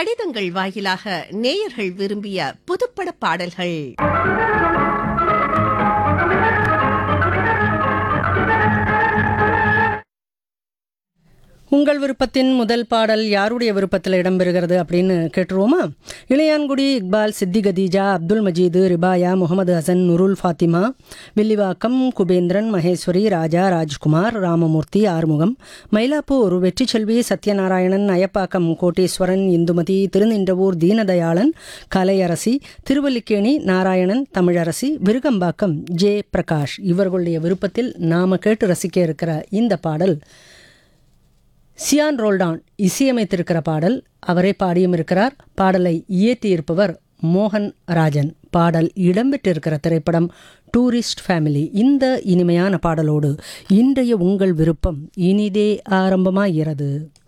கடிதங்கள் வாயிலாக நேயர்கள் விரும்பிய புதுப்பட பாடல்கள் உங்கள் விருப்பத்தின் முதல் பாடல் யாருடைய விருப்பத்தில் இடம்பெறுகிறது அப்படின்னு கேட்டுருவோமா இளையான்குடி இக்பால் சித்தி கதீஜா அப்துல் மஜீது ரிபாயா முகமது ஹசன் நுருல் ஃபாத்திமா வில்லிவாக்கம் குபேந்திரன் மகேஸ்வரி ராஜா ராஜ்குமார் ராமமூர்த்தி ஆறுமுகம் மயிலாப்பூர் வெற்றிச்செல்வி சத்யநாராயணன் அயப்பாக்கம் கோட்டீஸ்வரன் இந்துமதி திருநின்றவூர் தீனதயாளன் கலையரசி திருவல்லிக்கேணி நாராயணன் தமிழரசி விருகம்பாக்கம் ஜே பிரகாஷ் இவர்களுடைய விருப்பத்தில் நாம கேட்டு ரசிக்க இருக்கிற இந்த பாடல் சியான் ரோல்டான் இசையமைத்திருக்கிற பாடல் அவரே பாடியும் இருக்கிறார் பாடலை இயற்றியிருப்பவர் மோகன் ராஜன் பாடல் இடம்பெற்றிருக்கிற திரைப்படம் டூரிஸ்ட் ஃபேமிலி இந்த இனிமையான பாடலோடு இன்றைய உங்கள் விருப்பம் இனிதே ஆரம்பமாகிறது